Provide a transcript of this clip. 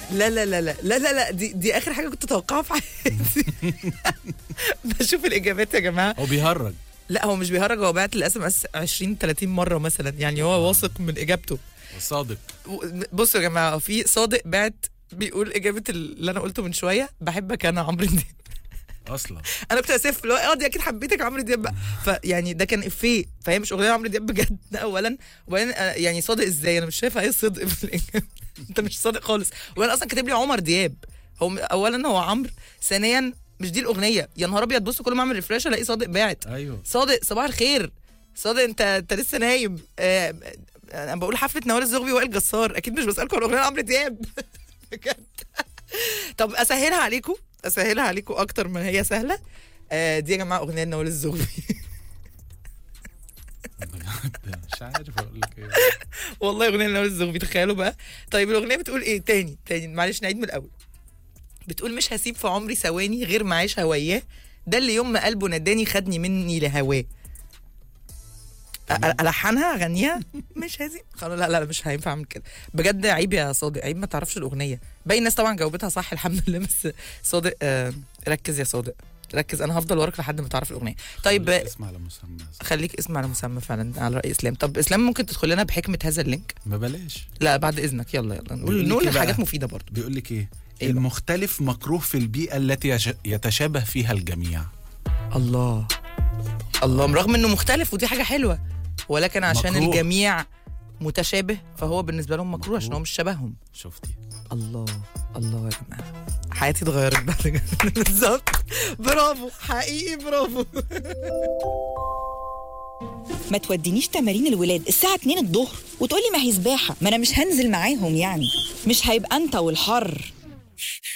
لا لا لا لا لا لا لا دي دي اخر حاجه كنت اتوقعها في حياتي بشوف الاجابات يا جماعه هو بيهرج لا هو مش بيهرج هو بعت الاس ام اس 20 30 مره مثلا يعني هو واثق من اجابته صادق بصوا يا جماعه في صادق بعت بيقول اجابه اللي انا قلته من شويه بحبك انا عمرو دياب اصلا انا كنت اسف اللي هو اه دي اكيد حبيتك عمرو دياب بقى فيعني ده كان افيه فهي مش اغنيه عمرو دياب بجد ده اولا وبعدين آه، يعني صادق ازاي انا مش شايفه اي صدق في الاجابه انت مش صادق خالص وانا اصلا كاتب لي عمر دياب هو م- اولا هو عمرو ثانيا مش دي الاغنيه يا نهار ابيض بص كل ما اعمل ريفرش الاقي صادق باعت ايوه صادق صباح الخير صادق انت انت لسه نايم آه انا بقول حفله نوال الزغبي وائل جسار اكيد مش بسالكم على اغنيه عمرو دياب بجد طب اسهلها عليكم اسهلها عليكم اكتر من هي سهله آه دي يا جماعه اغنيه نوال الزغبي بجد مش عارف اقول لك ايه والله اغنيه نوال الزغبي تخيلوا بقى طيب الاغنيه بتقول ايه تاني تاني معلش نعيد من الاول بتقول مش هسيب في عمري ثواني غير ما اعيش هواياه ده اللي يوم ما قلبه نداني خدني مني لهواه أ- أ- الحنها اغنيها مش هسيب خلاص لا لا لا مش هينفع اعمل كده بجد عيب يا صادق عيب ما تعرفش الاغنيه باقي الناس طبعا جاوبتها صح الحمد لله بس صادق آه ركز يا صادق ركز انا هفضل وراك لحد ما تعرف الاغنيه طيب خليك اسمع على مسمى خليك اسم على مسمى فعلا على راي اسلام طب اسلام ممكن تدخل لنا بحكمه هذا اللينك ما بلاش لا بعد اذنك يلا يلا بيقول نقول لك نقول إيه بقى؟ حاجات مفيده برضو بيقول لك ايه إيه بقى؟ المختلف مكروه في البيئة التي يش- يتشابه فيها الجميع الله الله رغم انه مختلف ودي حاجه حلوه ولكن عشان مكروه. الجميع متشابه فهو بالنسبه لهم مكروه عشان هو مش شبههم شفتي الله الله يا جماعه حياتي اتغيرت بعد كده. بالظبط برافو حقيقي برافو ما تودينيش تمارين الولاد الساعة 2 الظهر وتقولي ما هي سباحة ما أنا مش هنزل معاهم يعني مش هيبقى أنت والحر